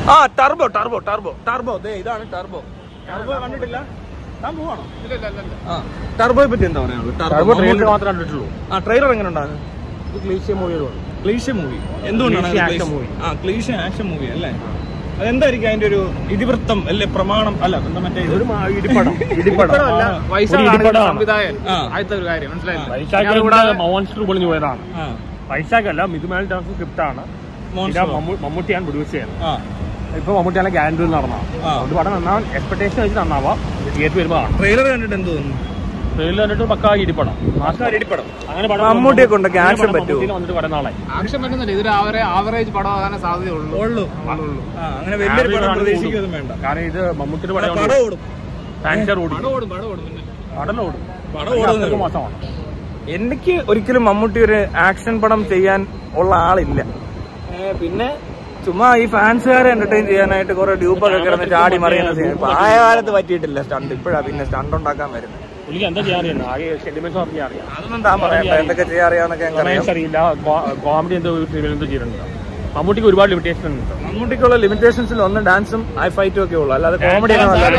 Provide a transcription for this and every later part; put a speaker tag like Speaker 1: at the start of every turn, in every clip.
Speaker 1: ആ Turbo Turbo Turbo Turbo ദേ ഇതാണ് ടർബോ ടർബോ കണ്ടിട്ടില്ല ഞാൻ പോവാണോ ആ ടർബോയെ പറ്റി എന്താ
Speaker 2: ടർബോ ട്രെയിലർ
Speaker 1: പറയാനുള്ളത്
Speaker 2: മാത്രമേ കണ്ടിട്ടുള്ളൂ
Speaker 1: ആ ട്രെയിലർ എങ്ങനെ ഉണ്ടാകും
Speaker 2: ഇത് ക്ലീഷ്യ മൂവികളുണ്ട്
Speaker 1: ക്ലീഷ മൂവി എന്തുകൊണ്ടാണ്
Speaker 2: Cliche
Speaker 1: അത്
Speaker 2: action
Speaker 1: ക്ലീശ-
Speaker 2: movie.
Speaker 1: ആ ക്ലീഷ ആക്ഷൻ മൂവി അല്ലേ അതെന്തായിരിക്കും അതിന്റെ ഒരു ഇതിവൃത്തം അല്ലേ പ്രമാണം അല്ല എന്താ മറ്റേ ഇത്?
Speaker 2: ഒരു മാ- ഇടിപ്പടം ഇടിപ്പടം
Speaker 3: ഇപ്പോഴല്ല,
Speaker 2: ഒരു
Speaker 3: വൈശാഖാണ്
Speaker 2: ഇടിപ്പടമാണ്.
Speaker 3: സംവിധായകൻ
Speaker 1: ആ.
Speaker 3: ആദ്യത്തെ ഒരു കാര്യം മനസ്സിലായില്ലേ
Speaker 2: വൈശാഖ് മോൺസ്റ്റർ പൊളിഞ്ഞു പോയതാണ്
Speaker 1: ആ
Speaker 2: വൈശാഖ് അല്ല മിഥുമാൽ ഡാൻസ് സ്ക്രിപ്റ്റ് ആണ്
Speaker 1: Monster.
Speaker 2: ഇത് മമ്മൂ- മമ്മൂട്ടിയാണ് പ്രൊഡ്യൂസ് ചെയ്യുന്നത്
Speaker 1: ആ
Speaker 2: ഇപ്പൊ മമ്മൂട്ടിയാണ് ഗ്യാരണ്ടിൽ നടന്ന
Speaker 1: ആ.
Speaker 2: അതുകൊണ്ട് പടം നന്നാവാൻ എക്സ്പെക്ടേഷൻ വെച്ച് നന്നാവാം തിയേറ്റർ വരുമ്പോൾ കാണാം
Speaker 1: ട്രെയിലർ കണ്ടിട്ട് എന്ത് തോന്നുന്നു
Speaker 2: ട്രെയിലർ കണ്ടിട്ട് പക്കാ ഇടിപ്പടം
Speaker 1: ഇടിപ്പടം
Speaker 2: അങ്ങനെ പടം
Speaker 1: മമ്മൂട്ടിയെ കൊണ്ടൊക്കെ
Speaker 2: അങ്ങനെ
Speaker 1: action
Speaker 2: പടം
Speaker 1: പറ്റുമോ?
Speaker 2: മമ്മൂട്ടിയിൽ വന്നിട്ട് കുറെ നാളായി
Speaker 3: ആക്ഷൻ പറ്റുന്നില്ല ഇതൊരു ആവറേ ആവറേജ് പടം ആകാനേ സാധ്യതയുള്ളൂ
Speaker 1: ഉള്ളൂ ആ അങ്ങനെ വലിയൊരു പടം പ്രതീക്ഷിക്കൊന്നും വേണ്ട
Speaker 2: കാരണം ഇത് മമ്മൂട്ടിയുടെ
Speaker 1: പടം
Speaker 2: പടം
Speaker 1: ഓടും
Speaker 2: ഫാൻസർ ഓടി
Speaker 3: പടം ഓടും പടം ഓടും പിന്നെ
Speaker 2: പടം ഓടും
Speaker 1: പടം ഓടുന്നേ
Speaker 2: അത്രയ്ക്ക്
Speaker 1: ഉള്ളൂ.
Speaker 2: മോശമാണ്
Speaker 1: എനിക്ക് ഒരിക്കലും മമ്മൂട്ടി ഒരു ആക്ഷൻ പടം ചെയ്യാൻ ഉള്ള ആളില്ല ഏ, പിന്നെ ചുമ്മാ ഈ ഫാൻസുകാരെ എന്റർടൈൻ ചെയ്യാനായിട്ട് കുറെ ഡ്യൂപ്പൊക്കെ കിടന്ന് ചാടി മറിയുന്ന സീൻ ഇപ്പൊ ആയ കാലത്ത് പറ്റിയിട്ടില്ല സ്റ്റണ്ട് ഇപ്പോഴാ പിന്നെ സ്റ്റണ്ട് ഉണ്ടാക്കാൻ വരുന്നത്
Speaker 2: എനിക്ക് എന്താ ചെയ്യാൻ അറിയാം ആകെ സെന്റിമെന്റ്സ് പറഞ്ഞാൽ അറിയാം
Speaker 1: അതൊന്നും താൻ പറയണ്ട എന്തൊക്കെ ചെയ്യാൻ അറിയാന്നൊക്കെ ഞങ്ങൾക്ക് അറിയാം
Speaker 2: റൊമാൻസ് അറിയില്ല കോമഡി എന്തോ ട്രിവിൽ എന്തോ ചെയ്തിട്ടുണ്ട് മമ്മൂട്ടിക്ക് ഒരുപാട് ലിമിറ്റേഷൻ ഉണ്ട്
Speaker 1: മമ്മൂട്ടിക്കുള്ള ലിമിറ്റേഷൻസിൽ ഒന്ന് ഡാൻസും ഐ ഫൈറ്റും ഒക്കെ ഉള്ളൂ അല്ലാതെ കോമഡി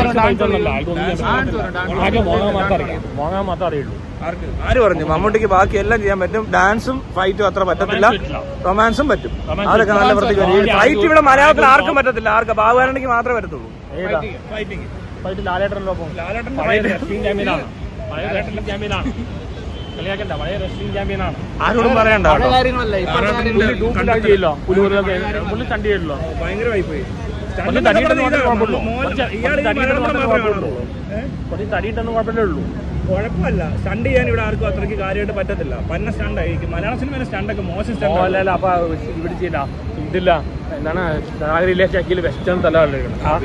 Speaker 2: ആകെ മോങ്ങാൻ മാത്രം അറിയാം മോങ്ങാൻ മാത്രം അറിയുള്ളൂ
Speaker 1: ആര് പറഞ്ഞു മമ്മൂട്ടിക്ക് ബാക്കി എല്ലാം ചെയ്യാൻ പറ്റും ഡാൻസും ഫൈറ്റും അത്ര പറ്റത്തില്ല റൊമാൻസും പറ്റും
Speaker 2: Romance
Speaker 1: അതൊക്കെ നല്ല വൃത്തിക്ക് വരും
Speaker 2: പറ്റും.
Speaker 1: ഫൈറ്റ് ഇവിടെ മലയാളത്തിൽ ആർക്കും പറ്റത്തില്ല ആർക്കും ബാബുകാരണിക്ക് മാത്രമേ പറ്റത്തുള്ളൂ
Speaker 2: ഏതാ
Speaker 1: ഫൈറ്റിംഗ്
Speaker 2: പോയിട്ട് ലാലേട്ടൻ്റെ ഒപ്പം പഴയ റെസ്ലിംഗ് ചാമ്പ്യനാണ് പഴയ റെസ്ലിംഗ് ചാമ്പ്യനാണ് കളിയാക്കണ്ട പഴയ റെസ്ലിംഗ് ചാമ്പ്യനാണ്
Speaker 1: ആരോടും പറയണ്ട
Speaker 3: പല
Speaker 1: കേട്ടോ.
Speaker 3: കാര്യങ്ങളല്ല ഇപ്പോഴത്തെ കാര്യങ്ങൾ
Speaker 2: പുള്ളി ഡൂപ്പിലായി ചെയ്യില്ലോ പുലിമുരുകൻ പുള്ളി തണ്ടി ചെയ്യില്ലോ
Speaker 1: ഭയങ്കരമായി പോയി
Speaker 2: കുറച്ച് തടിയിട്ടൊന്നും കുഴപ്പമില്ല
Speaker 1: മോൻ-
Speaker 2: കുറച്ച്
Speaker 1: ഇയാൾ ഈ
Speaker 2: തടിയിട്ടൊന്നും
Speaker 1: മലയാളം
Speaker 2: മാത്രമേ
Speaker 1: മാത്രമേ
Speaker 2: കുഴപ്പമുള്ളൂ കുറച്ച് തടിയിട്ടൊന്നും കുഴപ്പമില്ലേ ഉള്ളൂ
Speaker 1: കുഴപ്പമില്ല സ്റ്റണ്ട് ചെയ്യാൻ ഇവിടെ ആർക്കും അത്രയ്ക്ക് കാര്യമായിട്ട് പറ്റത്തില്ല പന്ന സ്റ്റണ്ട് ആയിരിക്കും മലയാള സിനിമയിലെ സ്റ്റണ്ടൊക്കെ മോശം സ്റ്റണ്ട്
Speaker 2: മോഹൻലാൽ അപ്പൊ ഇവിടെ ചെയ്യില്ല ഇതില്ല എന്താണ് സാഗരിലെ ചക്കിയിൽ വെസ്റ്റേൺ തലമല്ലേ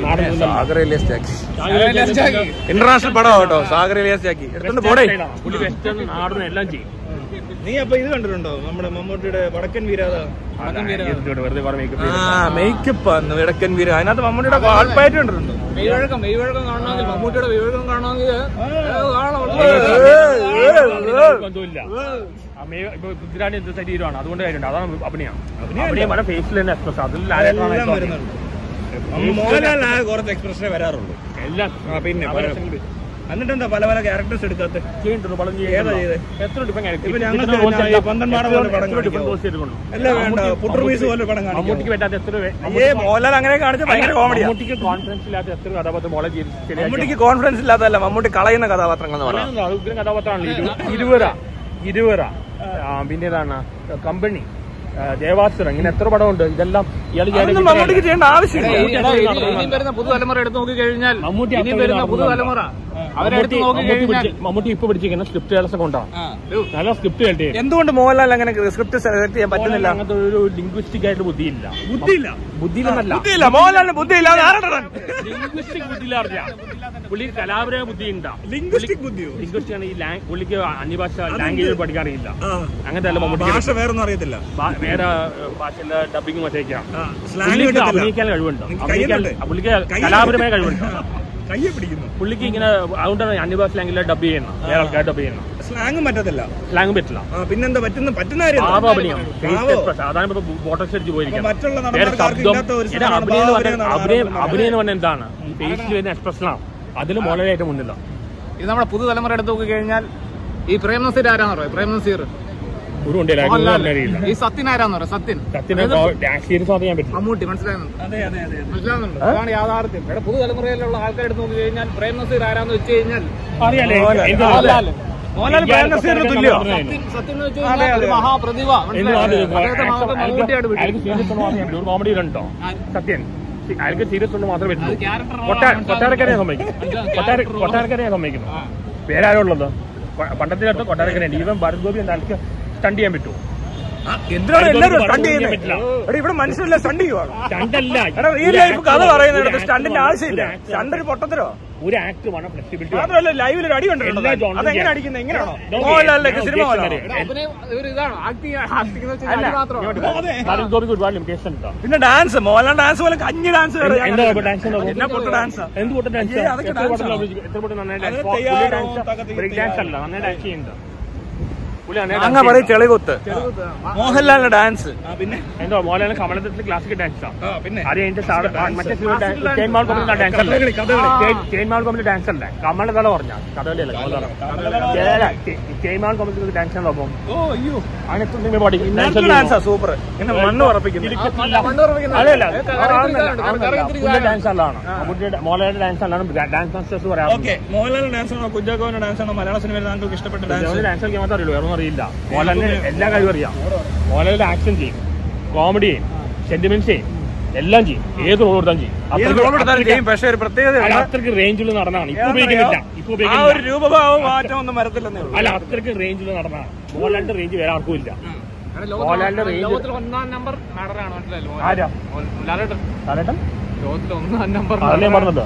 Speaker 1: ഇന്റർനാഷണൽ പടമാണ് കേട്ടോ സാഗർ ഇലിയാസ്റ്റാക്കി എടുത്തോണ്ട് പോടേ
Speaker 2: പുള്ളി വെസ്റ്റേൺ നാടൻ എല്ലാം ചെയ്യും
Speaker 1: നീ അപ്പൊ ഇത് കണ്ടിട്ടുണ്ടോ നമ്മുടെ മമ്മൂട്ടിയുടെ വടക്കൻ വീരാത
Speaker 2: ഇരുന്നിട്ട് വെറുതെ കുറെ മേക്കപ്പ്
Speaker 1: ആ മേക്കപ്പ് ആണ് വടക്കൻ വീര അതിനകത്ത് മമ്മൂട്ടിയുടെ വാൾപ്പായിട്ട് കണ്ടിട്ടുണ്ടോ
Speaker 3: മെയ്വഴക്കം മെയ്വഴക്കം കാണണമെങ്കിൽ മമ്മൂട്ടിയുടെ മെയ്വഴക്കം കാണണമെങ്കിൽ
Speaker 2: ബന്ധമില്ല അമ്മയെ ഇപ്പൊ പൃഥ്വിരാജ് എന്ത് ശരീരമാണ് അതുകൊണ്ട് കാര്യമുണ്ട് അതാണ് അഭിനയം അഭിനയം പല ഫേസിൽ തന്നെ എക്സ്പ്രസ് അതിൽ
Speaker 1: എല്ലാം
Speaker 2: ലാലേട്ടനാണ്
Speaker 1: വരുന്നുണ്ട് മോഹൻലാലിന് കുറച്ച് എക്സ്പ്രഷനേ വരാറുള്ളൂ
Speaker 2: എല്ലാം
Speaker 1: ആ, പിന്നെ
Speaker 2: അവരെ
Speaker 1: പല- എന്നിട്ട് എന്താ പല പല ക്യാരക്ടേഴ്സ് എടുക്കാത്ത
Speaker 2: ചെയ്യുന്നുണ്ട് പടം
Speaker 1: ഏതാ
Speaker 2: ചെയ്യുന്നുണ്ടോ?
Speaker 1: ചെയ്തേ?
Speaker 2: എത്ര ഡിഫറെന്റ്
Speaker 1: ഇപ്പൊ ഞങ്ങൾക്ക് ഞാൻ ഈ പന്തൻപാട പോലെ പടം കാണിക്കാവോ? അല്ല വേണ്ട പുട്ടുർമീസ് പോലെ പടം
Speaker 2: മമ്മൂട്ടിക്ക്
Speaker 1: കാണിക്കും
Speaker 2: പറ്റാത്ത എത്ര പേ-
Speaker 1: ഏ മോഹൻലാൽ അങ്ങനെ കാണിച്ച ഭയങ്കര കോമഡിയാണ്
Speaker 2: മമ്മൂട്ടിക്ക് കോൺഫിഡൻസ് ഇല്ലാത്ത എത്ര കഥാപാത്രം മോളെ ചെയ്ത് ശരിയാക്കി
Speaker 1: മമ്മൂട്ടിക്ക് കോൺഫിഡൻസ് ഇല്ലാത്തല്ല മമ്മൂട്ടി കളയുന്ന കഥാപാത്രങ്ങൾ എന്ന് പറയാം
Speaker 2: പറയുന്നത് അത് ഉഗ്രം കഥാപാത്രമാണല്ലോ ഇരു- ഇരുവര ഇരുവര ആ, പിന്നെ ഏതാണ് കമ്പനി ദേവാസുരം ഇങ്ങനെ എത്ര പടമുണ്ട് ഇതെല്ലാം ഇയാൾ
Speaker 1: അതൊന്നും മമ്മൂട്ടിക്ക് ചെയ്യേണ്ട ആവശ്യമില്ല
Speaker 3: ഇനിയും വരുന്ന പുതുതലമുറ എടുത്ത് നോക്കി കഴിഞ്ഞാൽ
Speaker 2: മമ്മൂട്ടി
Speaker 3: ഇനിയും
Speaker 2: അത്ര
Speaker 3: വരുന്ന
Speaker 2: വലിയ
Speaker 3: പുതുതലമുറ അവരെടുത്ത് നോക്കി
Speaker 2: മമ്മൂട്ടി
Speaker 3: കഴിഞ്ഞാൽ
Speaker 2: പിടിച്ച്- മമ്മൂട്ടി ഇപ്പൊ പിടിച്ചിരിക്കുന്ന സ്ക്രിപ്റ്റ് ഒക്കെ കൊണ്ടാണ് നല്ല സ്ക്രിപ്റ്റ് കേട്ടേ
Speaker 1: എന്തുകൊണ്ട് മോഹൻലാൽ അങ്ങനെ സ്ക്രിപ്റ്റ് സെലക്ട് ചെയ്യാൻ പറ്റുന്നില്ല
Speaker 2: അങ്ങനത്തെ ഒരു ലിംഗ്വിസ്റ്റിക് ആയിട്ട് ബുദ്ധിയില്ല
Speaker 1: ബുദ്ധിയില്ല
Speaker 2: ബുദ്ധിയിലെന്നല്ല
Speaker 1: ബുദ്ധിയില്ല മോഹൻലാലിന് ബുദ്ധിയില്ല അത് ആരാണ്
Speaker 2: ലിംഗ്വിസ്റ്റിക് ബുദ്ധിയില്ല അറിയാം പുള്ളി കലാപരമായ ബുദ്ധി ഉണ്ടാവും
Speaker 1: ലിംഗ്വിസ്റ്റിക് ബുദ്ധിയോ
Speaker 2: ലിംഗ്വിസ്റ്റിക് ആണ് ഈ ലാ- പുള്ളിക്ക് അന്യഭാഷ ലാംഗ്വേജ് പഠിക്കാൻ അറിയില്ല
Speaker 1: ആ.
Speaker 2: അങ്ങനത്തെ അല്ല മമ്മൂട്ടി
Speaker 1: ഭാഷ വേറൊന്നും അറിയത്തില്ല
Speaker 2: ഭാ- വേറെ ഏഹ്, ഭാഷയിലെ ഡബിങ് മറ്റേക്കാണ്
Speaker 1: സ്ലാങ്
Speaker 2: പുള്ളിക്ക്
Speaker 1: കിട്ടത്തില്ല
Speaker 2: അഭിനയിക്കാൻ കഴിവുണ്ട്
Speaker 1: എനിക്ക്
Speaker 2: അഭിനയിക്കാൻ
Speaker 1: കയ്യിലുണ്ട്.
Speaker 2: പുള്ളിക്ക്
Speaker 1: കയ്യിൽ-
Speaker 2: കലാപരമായ കഴിവുണ്ട്
Speaker 1: കയ്യെ പിടിക്കുന്നു
Speaker 2: പുള്ളിക്ക് ഇങ്ങനെ അതുകൊണ്ടാണ് അന്യഭാഷ ലാംഗ്വേജിലെ ഡബ് ചെയ്യുന്നത് വേറെ ആൾക്കാർ ഡബ് ചെയ്യുന്നത്
Speaker 1: സ്ലാങ്ങും പറ്റത്തില്ല
Speaker 2: സ്ലാങ് പറ്റില്ല
Speaker 1: ആ, പിന്നെന്താ പറ്റുന്ന പറ്റുന്ന കാര്യം
Speaker 2: പാവ
Speaker 1: എന്താ?
Speaker 2: അഭിനയം ഫേസ്
Speaker 1: പാവോ?
Speaker 2: എക്സ്പ്രസ് അതാണ് ഇപ്പൊ ബോട്ടക്സ് അടിച്ച്
Speaker 1: അപ്പൊ
Speaker 2: പോയിരിക്കുന്നത്
Speaker 1: മറ്റുള്ള
Speaker 2: വേറെ
Speaker 1: നടന്മാർക്ക്
Speaker 2: ശബ്ദം
Speaker 1: ഇല്ലാത്ത ഒരു
Speaker 2: ഇത്
Speaker 1: സാധനമാണ്
Speaker 2: അഭിനയം എന്ന്
Speaker 1: പാവം
Speaker 2: പറഞ്ഞാൽ
Speaker 1: അഭിനയം
Speaker 2: അഭിനയം
Speaker 1: എന്നാണ്
Speaker 2: അഭിനയം എന്ന് പറഞ്ഞാൽ എന്താണ് ഫേസിൽ വരുന്ന എക്സ്പ്രഷനാണ് അതിൽ മോളായിട്ട് മുന്നിലാണ്
Speaker 3: ഇത് നമ്മുടെ പുതുതലമുറ എടുത്ത് നോക്കി കഴിഞ്ഞാൽ ഈ പ്രേം നസീർ ആരാന്ന് പറയാം പ്രേം നസീർ
Speaker 2: ഒരു കൊണ്ടില്ല
Speaker 3: മോഹൻലാൽ
Speaker 2: അറിയില്ല
Speaker 3: ഈ സത്യൻ ആരാന്ന് പറയാം സത്യൻ
Speaker 2: സത്യനെ സീരിയസ് അറിയാൻ പറ്റില്ല
Speaker 3: മമ്മൂട്ടി മനസ്സിലാകുന്നുണ്ട്
Speaker 1: അതെ അതെ അതെ
Speaker 3: മനസ്സിലാകുന്നുണ്ട് അതാണ് യാഥാർത്ഥ്യം ഇവിടെ പുതുതലമുറയിലുള്ള ആൾക്കാർ എടുത്ത് നോക്കി കഴിഞ്ഞാൽ പ്രേം നസീർ ആരാന്ന് വെച്ച് കഴിഞ്ഞാൽ
Speaker 2: അറിയാലേ
Speaker 1: മോഹൻലാൽ.
Speaker 2: എന്ത്
Speaker 3: മോഹൻലാൽ.
Speaker 1: മോഹൻലാൽ പ്രേം നസീറിന് തുല്യോ?
Speaker 3: സത്യൻ സത്യൻ എന്ന് വെച്ച് കഴിഞ്ഞാൽ ഒരു മഹാപ്രതിഭ മനസ്സിലായോ? അദ്ദേഹത്തെ മകൾക്ക് മമ്മൂട്ടിയായിട്ട് വിട്ടു
Speaker 2: അയാൾക്ക് സീരിയസ് ഒന്ന് മാത്രമേ പറ്റൂ. ഒരു കോമഡി ഉണ്ടോ സത്യൻ അയാൾക്ക് സീരിയസ് ഒന്ന് മാത്രമേ പറ്റൂ
Speaker 3: അത് ക്യാരക്ടർ
Speaker 2: കൊട്ടാ- കൊട്ടാരക്കരയെ സമ്മതിക്കും കൊട്ടാര- കൊട്ടാരക്കരയെ സമ്മതിക്കുന്നു വേറെ ആരും ഉള്ളത് കൊ- പണ്ടത്തെ അടുത്ത് കൊട്ടാരക്കരയുണ്ട് ഈവൻ ഭരത് ഗോപി എന്താ അയാൾക്ക് സ്റ്റണ്ട് ചെയ്യാൻ പറ്റുമോ
Speaker 1: എന്തിനാണ് എല്ലാവരും സ്റ്റണ്ട്
Speaker 2: ചെയ്യാൻ
Speaker 1: ചെയ്യുന്നത്
Speaker 2: പറ്റില്ല.
Speaker 1: എടാ ഇവിടെ മനുഷ്യരെല്ലാം സ്റ്റണ്ട് ചെയ്യുവാണ്
Speaker 2: സ്റ്റണ്ടല്ല
Speaker 1: എടാ ഈ ലൈഫ് കഥ പറയുന്നിടത്ത് സ്റ്റണ്ടിന്റെ ആവശ്യമില്ല സ്റ്റണ്ട് ഒരു പൊട്ടത്തരോ
Speaker 2: ഒരു ആക്ട് വേണം ഫ്ലെക്സിബിലിറ്റി
Speaker 1: മാത്രമല്ല ലൈവിൽ ഒരു അടി കണ്ടിട്ടുണ്ടോ
Speaker 2: എല്ലാ genre
Speaker 1: അതെങ്ങനെ
Speaker 2: ചെയ്യാം.
Speaker 1: അടിക്കുന്നത് എങ്ങനെയാണോ
Speaker 2: No,
Speaker 1: മോഹൻലാലിലേക്ക്
Speaker 2: no,
Speaker 1: സിനിമ
Speaker 2: ഉദ്ദേശം
Speaker 1: പോലാണോ?
Speaker 2: അറിയാം.
Speaker 3: അഭിനയം ഒരു ഇതാണ് ആക്ടിങ് ആക്ടിങ് എന്ന് വെച്ചാൽ
Speaker 2: അല്ല
Speaker 3: അത് മാത്രമാണ്
Speaker 2: ഭരത് ഗോപിക്ക് ഒരുപാട് ലിമിറ്റേഷൻ ഉണ്ടോ
Speaker 1: പിന്നെ ഡാൻസ് മോഹൻലാൽ ഡാൻസ് പോലെ കഞ്ഞി ഡാൻസ് വേറെ ഞാൻ
Speaker 2: എന്താ
Speaker 1: കണ്ടിട്ടില്ല.
Speaker 2: ഡാൻസ് ഉണ്ടോ?
Speaker 1: എന്നാ പൊട്ട ഡാൻസ്
Speaker 2: എന്ത് കൂട്ടം ഡാൻസ്
Speaker 1: ഏയ് അതൊക്കെ
Speaker 2: എത്ര
Speaker 1: dance
Speaker 2: കൂട്ടം
Speaker 1: ആണോ?
Speaker 2: അഭിനയിച്ചു? എത്ര കൂട്ടം നന്നായി
Speaker 1: അതിന്
Speaker 2: ഡാൻസ്
Speaker 1: തയ്യാറോ,
Speaker 2: ഡാൻസ്
Speaker 1: തകതി
Speaker 2: ബ്രേക്ക് ഡാൻസ് അല്ല നന്നായി ഡാൻസ് ചെയ്യുന്നുണ്ട് പുള്ളി അങ്ങനെ
Speaker 1: അങ്ങ പറയും ചെളികുത്ത് മോഹൻലാലിന്റെ ഡാൻസ് പിന്നെ
Speaker 2: എന്തോ മോഹൻലാൽ കമലത്തിൽ ക്ലാസിക്കൽ ഡാൻസാ
Speaker 1: ആ, പിന്നെ
Speaker 2: അത് കഴിഞ്ഞിട്ട് സാറ് മറ്റേ ചെയിൻ മാൾ കോമിന്റെ ഡാൻസ് അല്ലേ
Speaker 1: കഥകളി, കഥകളി.
Speaker 2: ചെയിൻ- ചെയിൻ മാൾ കോമിന്റെ ഡാൻസ് അല്ലേ കമല തല പറഞ്ഞ കഥകളി അല്ല ചെയിൻ മാൾ കോമിന്റെ ഡാൻസ് ആണല്ലോ അപ്പം
Speaker 1: ഓ അയ്യോ
Speaker 2: അതിനെത്തുന്ന ബോഡി
Speaker 1: ഡാൻസാ സൂപ്പർ ഇങ്ങനെ മണ്ണ് ഉറപ്പിക്കുന്നു
Speaker 2: ഡാൻസ് അല്ലാണ് മോഹൻലാലിന്റെ ഡാൻസ് അല്ലാണ് ഡാൻസ് മാസ്റ്റേഴ്സ് പറയാം
Speaker 1: ഓക്കെ മോഹൻലാലിന്റെ ഡാൻസ് ആണോ കുഞ്ചാക്കോന്റെ ഡാൻസ് ആണോ മലയാള സിനിമയിൽ താങ്കൾക്ക് ഇഷ്ടപ്പെട്ട ഡാൻസ്
Speaker 2: ഡാൻസ് കളിക്കാൻ മാത്രമേ അറിയുള്ളൂ വേറെ അറിയില്ല മോഹൻലാലിന് എല്ലാ കാര്യവും അറിയാം മോഹൻലാലിന്റെ ആക്ഷൻ ചെയ്യും കോമഡി ചെയ്യും സെന്റിമെന്റ്സ് ചെയ്യും എല്ലാം ചെയ്യും ഏത് റോൾ കൊടുത്താലും ചെയ്യും
Speaker 1: ഏത് റോൾ എടുത്താലും ചെയ്യും പക്ഷേ ഒരു പ്രത്യേകത
Speaker 2: അല്ല അത്രക്ക് റേഞ്ചിൽ നടന്നാണ് ഇപ്പൊ ഉപയോഗിക്കുന്നില്ല ഇപ്പൊ
Speaker 1: ആ ഒരു
Speaker 2: ഉപയോഗിക്കുന്നില്ല
Speaker 1: രൂപഭാവം മാറ്റം ഒന്നും വരത്തില്ലെന്നേ ഉള്ളൂ
Speaker 2: അല്ല അത്രക്ക് റേഞ്ചിൽ നടന്നാണ് മോഹൻലാലിന്റെ റേഞ്ച് വേറെ ആർക്കും ഇല്ല മോഹൻലാലിന്റെ range-
Speaker 3: ലോകത്തിൽ ഒന്നാം നമ്പർ നടനാണ് മനസ്സിലായല്ലോ
Speaker 2: ആരാ
Speaker 3: ലാലേട്ടൻ
Speaker 2: ലാലേട്ടൻ
Speaker 3: ലോകത്തിൽ ഒന്നാം നമ്പർ
Speaker 2: അതല്ലേ പറഞ്ഞത്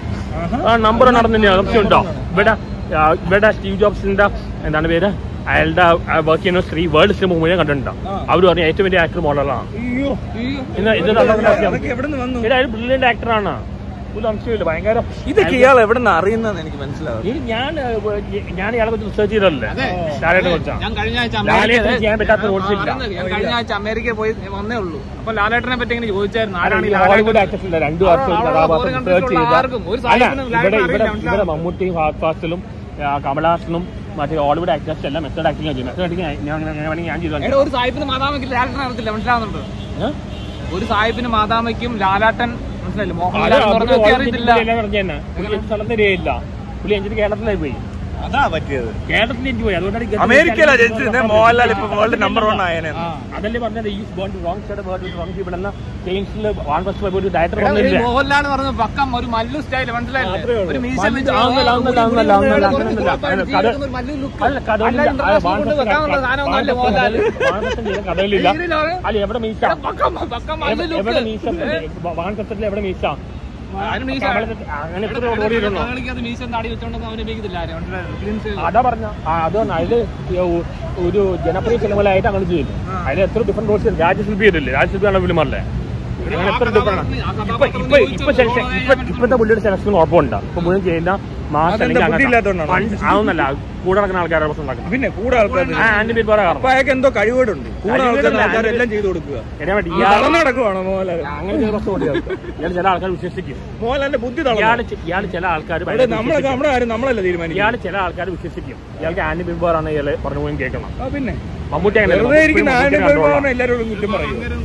Speaker 2: ആ നമ്പർ നടന്നില്ല സംശയമുണ്ടോ ഇവിടെ ആ, ഇവിടെ സ്റ്റീവ് ജോബ്സിന്റെ എന്താണ് പേര് അയാളുടെ വർക്ക് ചെയ്യുന്ന സ്ത്രീ വേൾഡ് സിനിമ മുഴുവൻ കണ്ടിട്ടുണ്ടോ അവർ പറഞ്ഞു ഏറ്റവും വലിയ ആക്ടർ മോഡലാണ്
Speaker 1: അയ്യോ
Speaker 2: ഇന്ന് ഇത്
Speaker 1: അതൊക്കെ എവിടെ നിന്ന് വന്നു
Speaker 2: ഇത് അയാൾ ബ്രില്യന്റ് ആക്ടറാണ് ഒരു സംശയമില്ല ഭയങ്കര
Speaker 1: ഇതൊക്കെ ഇയാൾ എവിടെ നിന്ന് അറിയുന്നതെന്ന് എനിക്ക് മനസ്സിലാവും
Speaker 2: ഇത് ഞാൻ ഏഹ്, ഞാൻ ഇയാളെ കുറിച്ച് റിസർച്ച് ചെയ്തല്ലേ ലാലേട്ടനെ കുറിച്ചാ
Speaker 3: ഞാൻ കഴിഞ്ഞ ആഴ്ച
Speaker 2: ലാലേട്ടൻ
Speaker 3: അമേരിക്ക
Speaker 2: ചെയ്യാൻ പറ്റാത്ത റോൾസ് ഇല്ല
Speaker 3: ഞാൻ കഴിഞ്ഞ ആഴ്ച അമേരിക്കയിൽ പോയി വന്നേ ഉള്ളൂ അപ്പൊ ലാലേട്ടനെ പറ്റി ഇങ്ങനെ ചോദിച്ചായിരുന്നു ആരാണ് ഈ ലാലേട്ടൻ
Speaker 2: ഹോളിവുഡ് ആക്ടേഴ്സ് ഇല്ല രണ്ടു വർഷം
Speaker 3: ആ, ആ,
Speaker 2: കഥാപാത്രം
Speaker 3: foreign
Speaker 2: റിസർച്ച്
Speaker 3: countries ഉള്ള
Speaker 2: ചെയ്ത
Speaker 3: ആർക്കും ഒരു
Speaker 2: അല്ല
Speaker 3: സാഹിബിനും
Speaker 2: ഇവിടെ
Speaker 3: ലാലേട്ടനെ
Speaker 2: ഇവിടെ
Speaker 3: അറിയില്ല,
Speaker 2: ഇവിടെ മമ്മൂട്ടിയും ഫാസ്റ്റ് ഫാസ്റ്റിലും കമലഹാസനും മറ്റേ ഹോളിവുഡ് ആക്ടേഴ്സ് എല്ലാം മെത്തേഡ് ആക്ടിങ് ചെയ്യുന്നത് മെത്തേഡ് ആക്ടിങ് ഞാൻ ഞാൻ- ഞാൻ- ഞാൻ ചെയ്തു
Speaker 3: എടാ ഒരു സാഹിബിന് മാതാമയ്ക്ക് ലാലേട്ടനെ അറിയത്തില്ല മനസ്സിലാവുന്നുണ്ടോ
Speaker 2: ഏഹ്?
Speaker 3: ഒരു സാഹിബിന് മാതാമയ്ക്കും ലാലാട്ടൻ മനസ്സിലായില്ലേ
Speaker 2: അത്
Speaker 3: മോഹൻലാൽ എന്ന്
Speaker 2: അവര്
Speaker 3: പറഞ്ഞ വ്യക്തി
Speaker 2: ഓൾറെഡി
Speaker 3: അറിയത്തില്ല
Speaker 2: എല്ലാം പറഞ്ഞു തന്നെ പുള്ളി എന്ത് സ്ഥലം തരികയില്ല പുള്ളി എന്നിട്ട് കേരളത്തിലായി പോയി
Speaker 1: അതാ പറ്റിയത്
Speaker 2: കേരളത്തിൽ എനിക്ക് പോയി അതുകൊണ്ടാണ് ഈ ഗതി
Speaker 1: അമേരിക്കയിലാ ജനിച്ചിരുന്നത് മോഹൻലാൽ ഇപ്പൊ വേൾഡ് നമ്പർ വൺ ആയനെ
Speaker 3: ആ.
Speaker 2: അതല്ലേ പറഞ്ഞത് ഈ Bond wrong side word wrong ഇവിടെ നിന്ന് ജെയിംസിൽ വാൺ ഫസ്റ്റ് പോയി ഒരു ഡയറക്ടർ
Speaker 3: എടാ, ഈ
Speaker 2: വന്നില്ല
Speaker 3: മോഹൻലാൽ പറഞ്ഞ പക്കം ഒരു മല്ലു സ്റ്റൈൽ മനസ്സിലായില്ലേ ഒരു മീശ
Speaker 2: മല്ലു-
Speaker 3: വെച്ച്
Speaker 2: ആവുന്നില്ല, ആവുന്നില്ല, ആവുന്നില്ല, ആവുന്നില്ല, ആവുന്നില്ല.
Speaker 3: കുറച്ച്
Speaker 2: കഥ-
Speaker 3: ജീവിക്കുന്ന ഒരു മല്ലു look.
Speaker 2: അല്ല കഥകളില്ല
Speaker 3: അല്ല, international കൊണ്ട് വെക്കാനുള്ള സാധനമൊന്നുമല്ല മോഹൻലാൽ.
Speaker 2: കഥകളില്ല
Speaker 3: ഇതിലാണ്
Speaker 2: അല്ല എവിടെ മീശ
Speaker 3: പക്കം പക്കം മല്ലു
Speaker 2: എവിടെ-
Speaker 3: look.
Speaker 2: എവിടെ മീശ വാൺ ഫസ്റ്റിൽ എവിടെ മീശ
Speaker 3: അതിന് മീശ
Speaker 2: കമലത്തിൽ- അങ്ങനെ എത്ര ഓടിയിട്ടുണ്ടോ
Speaker 3: കളിക്കാതെ മീശ താടി വെച്ചോണ്ടൊന്നും അവനെ ഉപയോഗിക്കത്തില്ല ആരും മനസ്സിലായോ? Greens
Speaker 2: അതാ പറഞ്ഞ അത് അതില് ഒ- ഒരു ജനപ്രിയ സിനിമയിലായിട്ട് അങ്ങനെ ചെയ്യുന്നു അതിൽ എത്ര ഡിഫറെന്റ് റോൾസ് രാജ്യശില്പി ചെയ്തില്ലേ രാജ്യശില്പിയാണ് ഫിലിമല്ലേ അങ്ങനെ എത്ര ഡിഫറെന്റ് ഇപ്പൊ ഇപ്പൊ ഇപ്പൊ സെലക്ഷൻ ഇപ്പൊ ഇപ്പത്തെ പുള്ളിയുടെ സെലക്ഷൻ കുഴപ്പമുണ്ട് ഇപ്പൊ മുഴുവൻ ചെയ്യുന്ന മാസ്
Speaker 1: അതെന്താ
Speaker 2: അല്ലെങ്കിൽ
Speaker 1: ബുദ്ധി ഇല്ലാത്തതുകൊണ്ടാണോ?
Speaker 2: അങ്ങനത്തെ- ഫണ്ട് അതൊന്നല്ല കൂടെ നടക്കുന്ന ആൾക്കാരെ പ്രശ്നം ഉണ്ടാക്കുന്നത്
Speaker 1: പിന്നെ കൂടെ ആൾക്കാർ
Speaker 2: ആ ആന്റി പേര് പറയാം
Speaker 1: അപ്പൊ അയാൾക്ക് എന്തോ കഴിവുകളുണ്ട് കൂടെ
Speaker 2: കഴിവുകളില്ല,
Speaker 1: ആൾക്കാർ ആൾക്കാർ
Speaker 2: അതിന്
Speaker 1: എല്ലാം ചെയ്തു കൊടുക്കുക
Speaker 2: എന്നെ വേണ്ടി
Speaker 1: ഈ
Speaker 2: ഇയാൾ
Speaker 1: തളർന്നു നടക്കുവാണോ മോഹൻലാൽ
Speaker 2: അങ്ങനെ ചില പ്രശ്നം ഉണ്ട് ഇയാൾക്ക്. ഇയാൾ ചില ആൾക്കാർ വിശ്വസിക്കും
Speaker 1: മോഹൻലാലിന്റെ ബുദ്ധി തളർന്നു
Speaker 2: ഇയാൾ ഇയാൾ ചില ആൾക്കാർ
Speaker 1: ഇവിടെ നമ്മളൊക്കെ നമ്മുടെ കാര്യം നമ്മളല്ലേ തീരുമാനിക്കും
Speaker 2: ഇയാൾ ചില ആൾക്കാർ വിശ്വസിക്കും ഇയാൾക്ക് ആന്റി ബിംബാറാണ് ഇയാളെ പറഞ്ഞു പോയി കേൾക്കണം
Speaker 1: ആ പിന്നെ
Speaker 2: മമ്മൂട്ടി അങ്ങനെ
Speaker 1: വെറുതെ ഇരിക്കുന്ന
Speaker 2: മമ്മൂട്ടി
Speaker 1: ആരും
Speaker 2: control ആണ്.
Speaker 1: പെരുമാറാൻ എല്ലാവരോടും കുറ്റം പറയും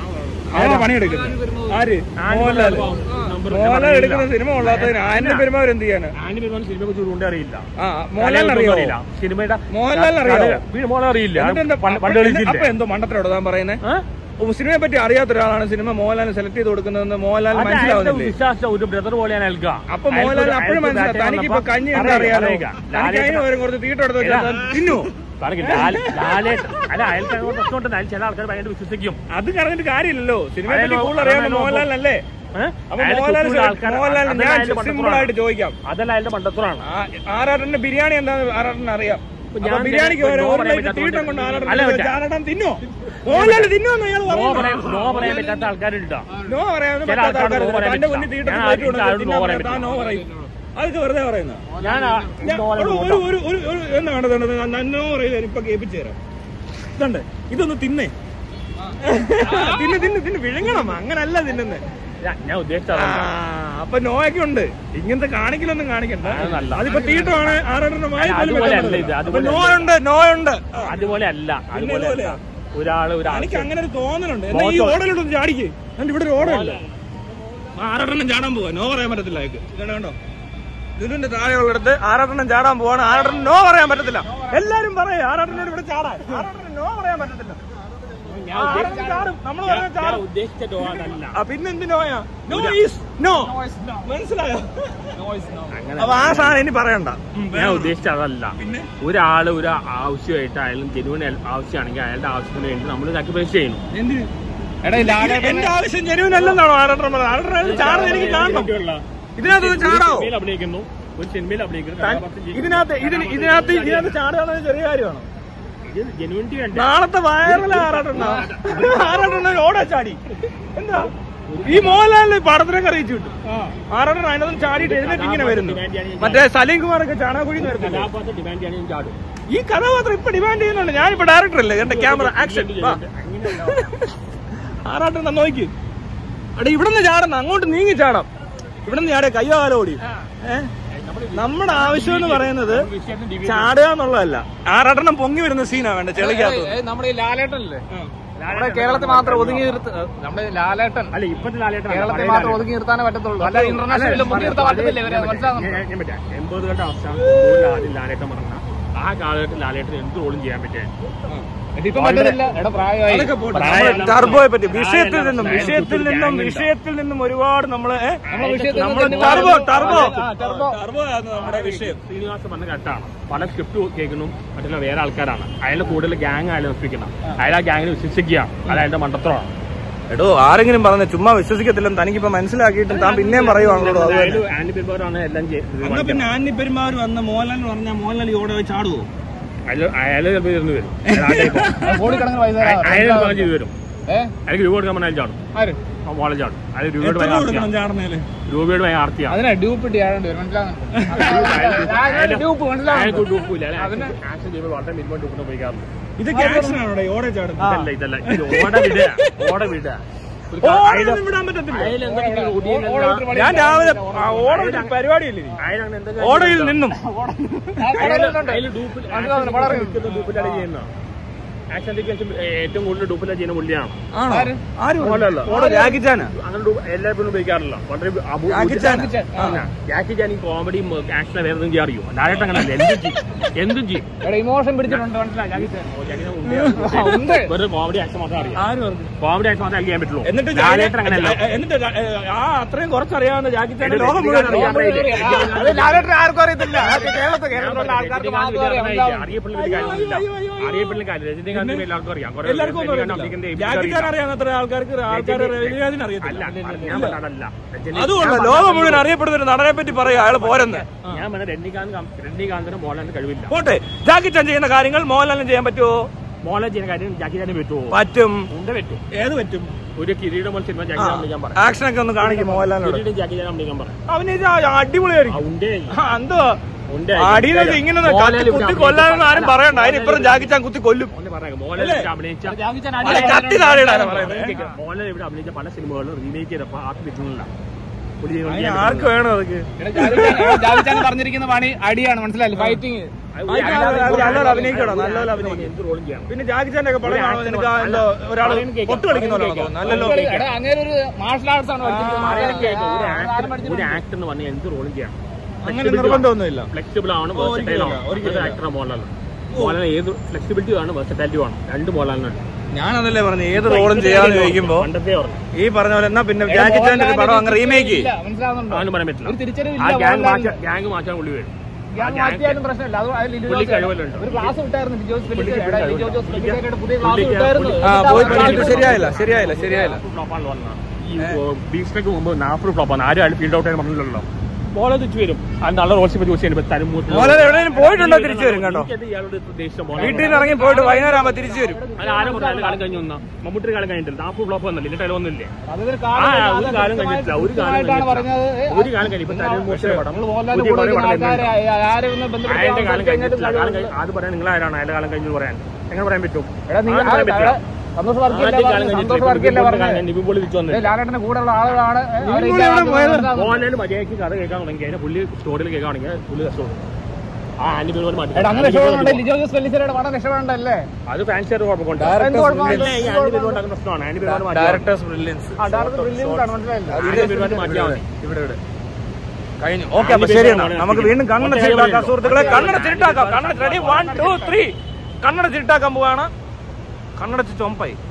Speaker 1: ആരാ പണിയെടുക്കുന്നത് ആര് മോഹൻലാൽ മോഹൻലാൽ എടുക്കുന്ന സിനിമ ഉള്ളാത്തതിന് ആന്റണി പെരുമാർ എന്ത് ചെയ്യാന്
Speaker 2: ആന്റി പെരുമാൾ സിനിമയെ കുറിച്ച് ചൂണ്ടേ അറിയില്ല
Speaker 1: ആ മോഹൻലാലിന് അറിയോ
Speaker 2: അറിയില്ല സിനിമയുടെ
Speaker 1: മോഹൻലാലിന് അറിയോ?
Speaker 2: മോഹൻലാൽ അറിയില്ല
Speaker 1: എന്നിട്ട് എന്താ
Speaker 2: പണ്ട് പണ്ട്
Speaker 1: അപ്പൊ
Speaker 2: കളിച്ചില്ലേ
Speaker 1: എന്തോ മണ്ടത്തിലോട് താൻ പറയുന്നത്
Speaker 2: ഏ?
Speaker 1: സിനിമയെ പറ്റി അറിയാത്ത ഒരാളാണ് സിനിമ മോഹൻലാലിന് സെലക്ട് ചെയ്ത് കൊടുക്കുന്നതെന്ന് മോഹൻലാൽ
Speaker 2: അത് അയാളുടെ
Speaker 1: മനസ്സിലാവുന്നില്ലേ
Speaker 2: വിശ്വാസം ഒരു ബ്രദർ പോലെയാണ് നൽകുക
Speaker 1: അപ്പൊ മോഹൻലാൽ അപ്പോഴും മനസ്സിലാവും തനിക്ക് ഇപ്പൊ കഞ്ഞി എന്താ അറിയാലോ തനിക്ക് അതിന് പകരം കുറച്ച് തീട്ട എടുത്ത് വെച്ചാൽ തിന്നു
Speaker 2: അല്ല അയാൾക്ക് അങ്ങനെ പ്രശ്നമുണ്ട് അയാൾ ചില ആൾക്കാർ ഭയങ്കര വിശ്വസിക്കും
Speaker 1: അത് പറഞ്ഞിട്ട് കാര്യമില്ലല്ലോ സിനിമയെ പറ്റി
Speaker 2: അയാളോ-
Speaker 1: കൂടുതൽ അറിയാവുന്ന
Speaker 2: അയാളോ-
Speaker 1: മോഹൻലാലല്ലേ
Speaker 2: ഏ?
Speaker 1: അപ്പൊ
Speaker 2: അയാളുടെ
Speaker 1: മോഹൻലാൽ
Speaker 2: ചുറ്റുമുള്ള ആൾക്കാർ-
Speaker 1: മോഹൻലാലിന്
Speaker 2: അതല്ല
Speaker 1: ഞാൻ
Speaker 2: അയാളുടെ
Speaker 1: സിമ്പിൾ
Speaker 2: മണ്ടത്തരമാണ്.
Speaker 1: ആയിട്ട് ചോദിക്കാം
Speaker 2: അതല്ല അയാളുടെ മണ്ടത്തരാണ്
Speaker 1: ആറാട്ടന്റെ ബിരിയാണി എന്താന്ന് ആറാട്ടന് അറിയാം
Speaker 2: ഇപ്പൊ
Speaker 1: അപ്പൊ
Speaker 2: ഞാൻ
Speaker 1: ബിരിയാണിക്ക്
Speaker 2: നോ
Speaker 1: ഒരു ഒരു
Speaker 2: പറയാൻ
Speaker 1: പ്ലേറ്റ് തീട്ടം കൊണ്ട്
Speaker 2: അല്ല,
Speaker 1: ആറാട്ടൻ
Speaker 2: മറ്റേ-
Speaker 1: ആറാട്ടൻ തിന്നോ മോഹൻലാൽ തിന്നോന്ന് അയാൾ
Speaker 2: നോ പറയാൻ നോ പറയാൻ പറ്റാത്ത ആൾക്കാരുണ്ട്
Speaker 1: നോ പറയാൻ
Speaker 2: ചില ആൾക്കാർ
Speaker 1: പറ്റാത്ത
Speaker 2: നോ പറയാൻ
Speaker 1: തന്റെ
Speaker 2: പറ്റില്ല.
Speaker 1: മുന്നിൽ തീട്ടം
Speaker 2: ഞാൻ
Speaker 1: പ്ലേറ്റ് കൊണ്ട്
Speaker 2: ആരോടും
Speaker 1: തിന്നാൻ
Speaker 2: നോ പറയാൻ
Speaker 1: താൻ നോ പറയും അതൊക്കെ വെറുതെ പറയുന്ന
Speaker 2: ഞാൻ ആ- നോ പറയാൻ
Speaker 1: ഒരു
Speaker 2: പോകണ്ട.
Speaker 1: ഒരു ഒരു ഒരു എന്താണ് വേണ്ടത് നന്നോ പറയുന്നത് ഇപ്പൊ കേൾപ്പിച്ചു തരാം ഇതുണ്ട് ഇതൊന്ന് തിന്നേ തിന്ന് തിന്ന് തിന്ന് വിഴുങ്ങണം അങ്ങനല്ല തിന്നുന്നത്
Speaker 2: ഞാൻ- ഞാൻ ഉദ്ദേശിച്ചത്
Speaker 1: ആ, അപ്പൊ നോയൊക്കെ ഉണ്ട് ഇങ്ങനത്തെ കാണിക്കലൊന്നും കാണിക്കണ്ട
Speaker 2: അത് നല്ല.
Speaker 1: അതിപ്പോ തീട്ടമാണ് ആറെണ്ണം വായി പോലും
Speaker 2: അതുപോലെ
Speaker 1: വെക്കാൻ
Speaker 2: അല്ല ഇത്,
Speaker 1: പറ്റില്ല. അപ്പൊ
Speaker 2: അതുപോലെ
Speaker 1: നോയുണ്ട് നോയുണ്ട് ആ,
Speaker 2: അതുപോലെ അല്ല അതുപോലെ അല്ല
Speaker 1: ഇതുപോലെയാ?
Speaker 2: ഒരാള് ഒരു
Speaker 1: എനിക്ക്
Speaker 2: ആവശ്യം
Speaker 1: അങ്ങനെ ഒരു തോന്നലുണ്ട് എന്നാ ഈ
Speaker 2: മോശം.
Speaker 1: ഓടലോട്ടൊന്ന് ചാടിക്ക് എന്നിട്ട് ഇവിടെ ഒരു ഓടല്ല ആറെണ്ണം ചാടാൻ പോവാ നോ പറയാൻ പറ്റത്തില്ല അയക്ക് ഇതാണ് കണ്ടോ ഇതിന്റെ താഴെയുള്ളിടത്ത് ആറാട്ടെണ്ണം ചാടാൻ പോവാണ് ആറാട്ടെണ്ണം നോ പറയാൻ പറ്റത്തില്ല എല്ലാരും പറയും ആറാട്ടെണ്ണോട് ഇവിടെ ചാടാൻ ആറാട്ടെണ്ണം നോ പറയാൻ പറ്റത്തില്ല ആറാട്ടെണ്ണം ചാടും നമ്മൾ പറഞ്ഞാൽ
Speaker 2: ഞാൻ
Speaker 1: ചാടും
Speaker 2: ഉദ്ദേശിച്ച ഡോ അതല്ല
Speaker 1: ആ പിന്നെ എന്തിനോയാ നോ ഈസ് നോ മനസ്സിലായോ
Speaker 2: അങ്ങനെ
Speaker 1: അപ്പൊ ആ സാധനം ഇനി പറയണ്ട
Speaker 2: ഞാൻ ഉദ്ദേശിച്ച അതല്ല ഒരാള് ഒരു ആവശ്യമായിട്ട് അയാളും ജനുവൻ ആവശ്യമാണെങ്കിൽ അയാളുടെ ആവശ്യത്തിന് വേണ്ടി നമ്മൾ സാക്രിഫൈസ് ചെയ്യുന്നു
Speaker 1: എന്തിന് എന്റെ ആവശ്യം ജനുവിൻ അല്ലെന്നാണോ ആറാട്ടെണ്ണം പറഞ്ഞത് ആറാട്ടെണ്ണം ചാടുന്നത് എനിക്ക് കാണണം ഇതിനകത്ത് ചാടാവോ
Speaker 2: സിനിമയിൽ അഭിനയിക്കുന്നു ഒരു സിനിമയിൽ അഭിനയിക്കുന്നു
Speaker 1: താൻ-
Speaker 2: കഥാപാത്രം ചെയ്യുന്നു.
Speaker 1: ഇതിനകത്ത് ഇതിന് ഇതിനകത്ത് ഇതിനകത്ത് ചാടുകയാണെങ്കിൽ ചെറിയ കാര്യമാണ്
Speaker 2: ഇത് ജനുവിനിറ്റി വേണ്ട
Speaker 1: നാളത്തെ വയറല ആറാട്ടെണ്ണ ആറാട്ടെണ്ണ ഓടാ ചാടി എന്താ ഈ മോഹൻലാലിന് പടത്തിനൊക്കെ അറിയിച്ചു കിട്ടും ആറാട്ടൻ അതിനകത്ത് ചാടിയിട്ട് എഴുന്നേറ്റ് ഇങ്ങനെ വരുന്നു മറ്റേ സലീം കുമാറൊക്കെ ചാണകക്കുഴി വരുന്നില്ല
Speaker 2: കഥാപാത്രം ഡിമാൻഡ് ചെയ്യാൻ ചാടും
Speaker 1: ഈ കഥാപാത്രം ഇപ്പൊ ഡിമാൻഡ് ചെയ്യുന്നുണ്ട് ഞാനിപ്പോ ഡയറക്ടർ അല്ലേ എന്റെ ക്യാമറ ആക്ഷൻ ആറാട്ടൻ എന്നാ നോക്കി അവിടെ ഇവിടുന്ന് ചാടണം അങ്ങോട്ട് നീങ്ങി ചാടാം ഇവിടുന്ന് ചാടിയ കയ്യോ കാലോ ഓടി ഏഹ് നമ്മുടെ ആവശ്യം എന്ന് പറയുന്നത് ചാടുക എന്നുള്ളതല്ല ആറാട്ടെണ്ണം പൊങ്ങി വരുന്ന സീനാ വേണ്ട ചെളിക്കകത്ത്
Speaker 3: നമ്മുടെ ഈ ലാലേട്ടനല്ലേ നമ്മുടെ കേരളത്തിൽ മാത്രം ഒതുങ്ങി നിർത്ത നമ്മുടെ ലാലേട്ടൻ
Speaker 2: അല്ല ഇപ്പത്തെ ലാലേട്ടൻ
Speaker 3: കേരളത്തിൽ മാത്രം ഒതുങ്ങി നിർത്താനേ പറ്റത്തുള്ളൂ അല്ല ഇന്റർനാഷണൽ മുങ്ങി നിർത്താൻ പറ്റത്തില്ല ഇവരെ മനസ്സിലാകുന്നു
Speaker 2: എൺപതുകളുടെ അവസ്ഥ ആദ്യം ലാലേട്ടൻ പറഞ്ഞ ആ കാലഘട്ടത്തിൽ ലാലേട്ടൻ എന്ത് റോളും ചെയ്യാൻ പറ്റേ
Speaker 3: ഇപ്പൊ പറ്റത്തില്ല എടാ പ്രായമായി
Speaker 1: അതൊക്കെ പോട്ടെ. നമ്മള് ടർബോയെ പറ്റി വിഷയത്തിൽ നിന്നും വിഷയത്തിൽ നിന്നും വിഷയത്തിൽ നിന്നും ഒരുപാട് നമ്മള് ഏ?
Speaker 3: നമ്മളെ വിഷയത്തിൽ
Speaker 1: നമ്മള്
Speaker 3: നിന്ന്
Speaker 1: ടർബോ ടർബോ
Speaker 3: ആ, ടർബോ.
Speaker 1: ടർബോ ആണ് നമ്മുടെ വിഷയം
Speaker 2: ശ്രീനിവാസ് പറഞ്ഞ കട്ടാണ് പല സ്ക്രിപ്റ്റ് കേൾക്കുന്നു മറ്റുള്ള വേറെ ആൾക്കാരാണ് അയാളുടെ കൂടുതൽ ഗ്യാങ് അയാൾ നിർപ്പിക്കണം അയാൾ ആ ഗ്യാങ്ങിനെ വിശ്വസിക്കുകയാണ് അത് അയാളുടെ മണ്ടത്തരമാണ്
Speaker 1: എടോ ആരെങ്കിലും പറഞ്ഞ ചുമ്മാ വിശ്വസിക്കത്തില്ലെന്ന് തനിക്കിപ്പോ മനസ്സിലാക്കിയിട്ടും താൻ പിന്നെയും പറയുവാണല്ലോ അത് തന്നെ.
Speaker 2: അയാൾ ആന്റി പെരുമാറാണ് എല്ലാം ചെയ്തത്
Speaker 1: എന്നാ പിന്നെ ആന്റി പെരുമാർ വന്ന് മോഹൻലാൽ പറഞ്ഞ മോഹൻലാൽ ഓടെ പോയി ചാടുവോ
Speaker 2: അയാൾ അയാൾ ചിലപ്പോൾ ഇരുന്ന് വരും അയാൾ ആ type ആണ്.
Speaker 3: കോടിക്കണക്കിന് പൈസ
Speaker 2: അയാൾ ചിലപ്പോൾ ചെയ്തു വരും
Speaker 3: ഏഹ്
Speaker 2: അയാൾക്ക് രൂപ കൊടുക്കാൻ പറഞ്ഞാൽ ചാടും
Speaker 3: ആര്
Speaker 2: ആ മോളെ ചാടും അയാൾ രൂപയുടെ
Speaker 1: എത്ര
Speaker 2: ഭയങ്കര
Speaker 1: കൊടുക്കണം
Speaker 2: ആർത്തിയാണ്
Speaker 1: ചാടുന്നേല്
Speaker 2: രൂപയുടെ ഭയങ്കര ആർത്തിയാണ്
Speaker 3: അതിനാ ഡ്യൂപ്പ് ഇട്ട് ആഴേണ്ടി വരും മനസ്സിലാകുന്നുണ്ട് ഡ്യൂപ്പ് മനസ്സിലാകുന്നു
Speaker 2: അയാൾക്ക് ഡൂപ്പില്ല ആക്ഷൻ ചെയ്യുമ്പോൾ വളരെ മിനിമം ഡൂപ്പിനെ ഉപയോഗിക്കാറുണ്ട്
Speaker 1: ഇതൊക്കെ ആക്ഷൻ ആണോ ഓടെ ചാടുന്നത്
Speaker 2: ഇതല്ല ഇതല്ല ഇത് ഓട വിടുക ഓട വിടുക ഒരു കാ-
Speaker 1: ഓടൊന്നും വിടാൻ പറ്റത്തില്ല
Speaker 2: അയാൾ എന്തൊക്കെ routine എന്താ-
Speaker 1: ഞാൻ രാവിലെ ആ, ഓട വിട്ട് പരിപാടിയില്ലേ ഇനി?
Speaker 2: അയാൾ അങ്ങനെ എന്തൊക്കെ
Speaker 1: ഓടയിൽ നിന്നും
Speaker 2: അയാൾ ഡൂപ്പിൽ നിൽക്കുന്ന ഡൂപ്പിലാണ് ചെയ്യുന്നത് ആക്ഷൻ സീക്വൻസ് ഏറ്റവും കൂടുതൽ ഡൂപ്പിലാണ് ചെയ്യുന്ന പുള്ളിയാണ്
Speaker 1: ആണോ
Speaker 3: ആര്?
Speaker 1: ആരും
Speaker 2: ഓടല്ല.
Speaker 1: ഓട രാഗിച്ചാനാ
Speaker 2: അങ്ങനെ ഡൂ- എല്ലാവരും ഉപയോഗിക്കാറില്ല വളരെ അപൂ-
Speaker 1: രാഗിച്ചാനാ
Speaker 2: ആ. ജാക്കി ചാൻ ഈ കോമഡി ആക്ഷൻ വേറെ ഒന്നും ചെയ്യാൻ അറിയോ ഡയറക്റ്റ് അങ്ങനല്ല എന്തും ചെയ്യും എന്തും ചെയ്യും
Speaker 3: എടാ ഇമോഷൻ പിടിച്ചിട്ടുണ്ട് മനസ്സിലായി ജാക്കി ചാൻ.
Speaker 2: ഓ, ജാക്കി ചാൻ ഉണ്ട്.
Speaker 3: ഉണ്ട്.
Speaker 2: വെറുതെ കോമഡി ആക്ഷൻ മാത്രമേ അറിയാം
Speaker 1: ആര് പറഞ്ഞു
Speaker 2: കോമഡി ആക്ഷൻ മാത്രമേ ചെയ്യാൻ പറ്റുള്ളൂ
Speaker 1: എന്നിട്ട്
Speaker 2: ലാലേട്ടൻ അങ്ങനെയല്ല
Speaker 1: ജാ- എന്നിട്ട് ജാ- ഏ, ആ അത്രയും കുറച്ചറിയാവുന്ന ജാക്കിച്ചാന്റെ ലോകം മുഴുവൻ അറിയാം
Speaker 3: അത് ലാലേട്ടൻ ആർക്കും അറിയത്തില്ല അതൊക്കെ കേരളത്തിൽ കേരളത്തിലുള്ള ആൾക്കാർക്ക് മാത്രം അറിയാം മനസ്സിലാവും.
Speaker 2: അറിയപ്പെടുന്ന ഒരു കാര്യമില്ല അറിയപ്പെടുന്ന കാര്യം രജനീകാന്ത് എല്ലാവർക്കും അറിയാം കുറെ
Speaker 1: എല്ലാവർക്കും ഒന്നും
Speaker 2: രജനീകാന്ത്
Speaker 1: അറിയത്തില്ല.
Speaker 2: അഭിനയിക്കുന്ന
Speaker 1: ജാക്കിച്ചാൻ
Speaker 2: അറിയില്ല.
Speaker 1: അറിയാവുന്ന അത്ര ആൾക്കാർക്ക് ആൾക്കാരെ രജനീകാന്തിന്
Speaker 2: അല്ല
Speaker 1: അറിയത്തില്ല
Speaker 2: ഞാൻ പറഞ്ഞ അതല്ല രജനി-
Speaker 1: അതുകൊണ്ട്
Speaker 2: ഞാൻ
Speaker 1: ലോകം
Speaker 2: പറഞ്ഞത്
Speaker 1: മുഴുവൻ അറിയപ്പെടുന്ന ഒരു നടനെ പറ്റി പറയാ അയാൾ പോരെന്ന്
Speaker 2: ഞാൻ പറഞ്ഞ രജനീകാന്ത് കം- രജനീകാന്തിന് മോഹൻലാലിന് കഴിവില്ല
Speaker 1: പോട്ടെ ജാക്കിച്ചാൻ ചെയ്യുന്ന കാര്യങ്ങൾ മോഹൻലാലിന് ചെയ്യാൻ പറ്റുമോ
Speaker 2: മോഹൻലാൽ ചെയ്യുന്ന കാര്യം ജാക്കി ചാന് പറ്റുമോ
Speaker 1: പറ്റും
Speaker 2: ഉണ്ട് പറ്റും
Speaker 1: ഏത് പറ്റും
Speaker 2: ഒരു കിരീടം പോലെ സിനിമ ജാക്കി ചാൻ അഭിനയിക്കാൻ പറയാം
Speaker 1: ആക്ഷനൊക്കെ ഒന്ന് കാണിക്കും മോഹൻലാലിനോട്
Speaker 2: കിരീടം ജാക്കി ചാൻ അഭിനയിക്കാൻ പറയാം
Speaker 1: അവന് അടിപൊളിയായിരിക്കും
Speaker 2: ആ, ഉണ്ടേ
Speaker 1: ആ, എന്തോ
Speaker 2: ഉണ്ട്
Speaker 1: അടിയിൽ ഇങ്ങനെ
Speaker 2: മോഹൻലാൽ ഇവിടെ
Speaker 1: കുത്തി കൊല്ലാനൊന്നും ആരും പറയണ്ട അതിനിപ്പുറം ജാക്കിച്ചാൻ കുത്തി കൊല്ലും
Speaker 2: ഒന്ന് പറയാം മോഹൻലാൽ ഇവിടെ അഭിനയിച്ച
Speaker 3: ജാക്കി ചാൻ
Speaker 1: അല്ല, കത്തി താഴെ ഇടാനാ പറയുന്നത്
Speaker 2: കേൾക്കാം. മോഹൻലാൽ ഇവിടെ അഭിനയിച്ച പല സിനിമകളും റീമേക്ക് ചെയ്തപ്പോ ആർക്ക് കിട്ടുന്നില്ല പുള്ളി ചെയ്യുന്ന
Speaker 1: അതിന്
Speaker 2: ചെയ്യാൻ
Speaker 1: ആർക്ക് വേണം അതൊക്കെ
Speaker 3: എടാ, ജാക്കി ചാൻ- എടാ, ജാക്കി ചാൻ പറഞ്ഞിരിക്കുന്ന പണി അടിയാണ് മനസ്സിലായില്ലേ ഫൈറ്റിങ്
Speaker 2: പറ്റില്ല.
Speaker 1: അതിന്
Speaker 2: അല്ലാതെ
Speaker 1: അത്
Speaker 2: ഒരു
Speaker 1: നല്ലോണം
Speaker 2: ആക്ടർ
Speaker 1: അഭിനയിക്കണം,
Speaker 2: ഒരു
Speaker 1: നല്ലോണം
Speaker 2: ആക്ടർ
Speaker 1: അഭിനയിക്കണം.
Speaker 2: എന്ത് റോളും ചെയ്യണം
Speaker 1: പിന്നെ ജാക്കിച്ചാന്റെ ഒക്കെ പടം
Speaker 2: ഒരു
Speaker 1: കാണുമ്പോൾ
Speaker 2: actor
Speaker 1: നിനക്ക് ആ
Speaker 2: അല്ല,
Speaker 1: എന്തോ ഒരാൾ
Speaker 2: പറയുന്നത് കേൾക്കാം,
Speaker 1: പൊട്ട് കളിക്കുന്ന പോലെ
Speaker 2: പറയുന്നത്
Speaker 1: തോന്നുന്നു നല്ലല്ലോ
Speaker 2: കേൾക്കാം.
Speaker 3: എടാ അങ്ങനെ ഒരു മാർഷൽ ആർട്സ് ആണ് പഠിച്ചിരിക്കുന്നത്.
Speaker 1: ആ,
Speaker 3: അറിയാൻ കേട്ടോ.
Speaker 2: ഒരു
Speaker 3: ആ,
Speaker 2: ആക്ടർ
Speaker 3: ആരും പഠിച്ചിട്ടുണ്ട്.
Speaker 2: ഒരു ആക്ടർ എന്ന് പറഞ്ഞാൽ എന്ത് റോളും ചെയ്യാം
Speaker 1: അങ്ങനെ നിർബന്ധമൊന്നുമില്ല
Speaker 2: ഫ്ലെക്സിബിൾ ആണ്
Speaker 1: ഓ, ഒരിക്കലും
Speaker 2: versatile
Speaker 1: ഇല്ല,
Speaker 2: ആണ്
Speaker 1: ഒരിക്കലും
Speaker 2: ഒരു
Speaker 1: ഇല്ല.
Speaker 2: ആക്ടർ മോഹൻലാൽ മോഹൻലാൽ ഏത് ഫ്ലെക്സിബിലിറ്റി ആണ് വെർസറ്റാലിറ്റി ആണ് രണ്ട് മോഹൻലാലിനുണ്ട്
Speaker 1: ഞാനതല്ലേ പറഞ്ഞു ഏത് റോളും ചെയ്യാന്ന് ചോദിക്കുമ്പോ
Speaker 2: പണ്ടത്തെ പറഞ്ഞു
Speaker 1: ഈ പറഞ്ഞ പോലെ എന്നാ പിന്നെ
Speaker 3: എടാ,
Speaker 1: ജാക്കിച്ചാന്റെ ഒരു പടം അങ്ങ്
Speaker 3: മോഹൻലാലിന്
Speaker 1: റീമേക്ക്
Speaker 3: ഇല്ല, മനസ്സിലാവുന്നുണ്ടോ?
Speaker 2: അങ്ങനെ പറയാൻ പറ്റില്ല
Speaker 3: ഒരു തിരിച്ചറിവില്ല
Speaker 2: ആ ഗ്യാങ്
Speaker 3: മോഹൻലാലിന്.
Speaker 2: മാറ്റാൻ ഗ്യാങ് മാറ്റാൻ പുള്ളി വരും
Speaker 3: ഗ്യാങ് മാറ്റിയാലും പ്രശ്നമില്ല അത് അതിൽ ലിജോ
Speaker 2: പുള്ളി
Speaker 3: ജോസ്
Speaker 2: കഴിവല്ലുണ്ട്.
Speaker 3: ഒരു ക്ലാസ് വിട്ടായിരുന്നു ലിജോ ജോസ്
Speaker 2: പുള്ളിക്ക്
Speaker 3: ഫെലിക്സ്. എടാ, ലിജോ
Speaker 2: കഴിവുണ്ട്.
Speaker 3: ജോസ് ഫെലിക്സിന്റെ പുതിയ ക്ലാസ്
Speaker 2: പുള്ളിക്ക്
Speaker 3: വിട്ടായിരുന്നു
Speaker 2: പുള്ളി-
Speaker 1: ആ
Speaker 3: എന്നിട്ട്
Speaker 1: പോയി
Speaker 3: അവർ
Speaker 1: പഠിച്ചിട്ട്
Speaker 3: കാണിച്ചു
Speaker 1: ശരിയായില്ല ശരിയായില്ല ശരിയായില്ല
Speaker 2: ഫ്ലോപ്പാണല്ലോ പറഞ്ഞത് ഈ ബീച്ചിലേക്ക് മുമ്പ് നാൽപ്പത് ഫ്ലോപ്പാണ് ആരും ആരും ഫീൽഡ് ഔട്ട് ചെയ്യാൻ പറഞ്ഞില്ലല്ലോ ബോളെ തിരിച്ചു വരും അത് നല്ല റോൾസ് ഇപ്പൊ ചൂസ് ചെയ്യുമ്പോൾ തരുമൂത്ത്
Speaker 1: മോഹൻലാൽ എവിടെയെങ്കിലും പോയിട്ടുണ്ടോ തിരിച്ചു വരും കേട്ടോ
Speaker 2: എനിക്കത് ഇയാളോട് ഇത്ര ദേഷ്യം മോഹൻലാൽ
Speaker 1: വീട്ടിൽ നിന്ന് ഇറങ്ങി പോയിട്ട് വൈകുന്നേരം ആകുമ്പോ തിരിച്ചു വരും
Speaker 2: അത് ആരും പറഞ്ഞാലും കാലം കഴിഞ്ഞു വന്നാ മമ്മൂട്ടി കാലം കഴിഞ്ഞിട്ടില്ല നാൽപ്പത് ഫ്ലോപ്പ് വന്നില്ല ഇതിന്റെ ടൈലോ ഒന്നുമില്ലേ
Speaker 3: അതൊരു
Speaker 2: ആ,
Speaker 3: കാലം
Speaker 2: ഒരു കാലം കഴിഞ്ഞിട്ടില്ല ഒരു കാലം
Speaker 3: കൃത്യമായിട്ടാണ്
Speaker 2: കഴിഞ്ഞിട്ടില്ല.
Speaker 3: പറഞ്ഞത് ഏ,
Speaker 2: ഒരു കാലം കഴിഞ്ഞു ഇപ്പൊ തരുമൂത്തിലെ പടം
Speaker 3: നമ്മൾ മോഹൻലാലിന്റെ
Speaker 2: പുതിയ
Speaker 3: കൂടെ
Speaker 2: പടം
Speaker 3: നിൽക്കുന്ന
Speaker 2: ഇവിടെ
Speaker 3: ആൾക്കാരെ
Speaker 2: വരുന്നുണ്ട്.
Speaker 3: ആരെ ഒന്ന് ബന്ധപ്പെട്ട്
Speaker 2: അയാളുടെ കാലം
Speaker 3: ആൾക്കാർക്ക്
Speaker 2: കഴിഞ്ഞിട്ടില്ല കാലം
Speaker 3: കഴിഞ്ഞിട്ട്
Speaker 2: കഴിഞ്ഞ് അത് പറയാൻ നിങ്ങൾ ആരാണ് അയാളുടെ കാലം കഴിഞ്ഞു പറയാൻ എങ്ങനെ പറയാൻ പറ്റും
Speaker 3: എടാ നിങ്ങൾ
Speaker 2: ആരും പറയാൻ പറ്റില്ല.
Speaker 3: സന്തോഷ് വർക്കിയല്ലേ
Speaker 2: ആദ്യം കാലം
Speaker 3: പറഞ്ഞത്?
Speaker 2: കഴിഞ്ഞിട്ടില്ല
Speaker 3: സന്തോഷ് വർക്കിയല്ലേ
Speaker 2: ഇപ്പൊ
Speaker 3: പറഞ്ഞത്
Speaker 2: നിവിൻ പോളി തിരിച്ചു
Speaker 3: ഏ,
Speaker 2: വന്നില്ല
Speaker 3: ലാലേട്ടന്റെ കൂടെയുള്ള ആളുകളാണ് ഏ, അവരെ
Speaker 1: നിവിൻ പോളി എവിടെ പോയത്?
Speaker 3: മനസ്സിലാകുന്നത്.
Speaker 2: മോഹൻലാൽ മര്യാദയ്ക്ക് കഥ കേൾക്കാൻ തുടങ്ങി അതിനെ പുള്ളി സ്റ്റോറിയിൽ കേൾക്കാൻ തുടങ്ങി പുള്ളി കഷ്ടപ്പെടും ആ ആന്റി പേര് മാറ്റി
Speaker 3: എടാ അങ്ങനെ രക്ഷപ്പെടണ്ടേ ലിജോ ജോസ് ഫെലിസിയുടെ പടം രക്ഷപ്പെടണ്ടല്ലേ
Speaker 2: അത് ഫാൻസിയുടെ കുഴപ്പമുണ്ട്
Speaker 1: Directors
Speaker 3: എന്ത് കുഴപ്പമാണ്?
Speaker 1: brilliance.
Speaker 2: ഈ ആന്റി പേര് ഉണ്ടാക്കുന്ന പ്രശ്നമാണ് ആന്റി പേര് മാറ്റി
Speaker 1: ഡയറക്ടേഴ്സ് ബ്രില്യൻസ്
Speaker 3: ആ ഡയറക്ടർ ബ്രില്യൻസ് ആണ് മനസ്സിലായില്ലേ
Speaker 2: ആന്റി പേര് മാറ്റിയാൽ മതി
Speaker 1: ഇവിടെ ഇവിടെ കഴിഞ്ഞു ഓക്കെ അപ്പൊ ശരി എന്നാ നമുക്ക് വീണ്ടും കണ്ണട ചിരിട്ടാക്കാം സുഹൃത്തുക്കളെ കണ്ണട ചിരിട്ടാക്കാം കണ്ണട റെഡി വൺ ടു ത്രീ കണ്ണട ചിരിട്ടാക്കാൻ പോവാണ് കണ്ണടച്ച് ചൊമ്പായി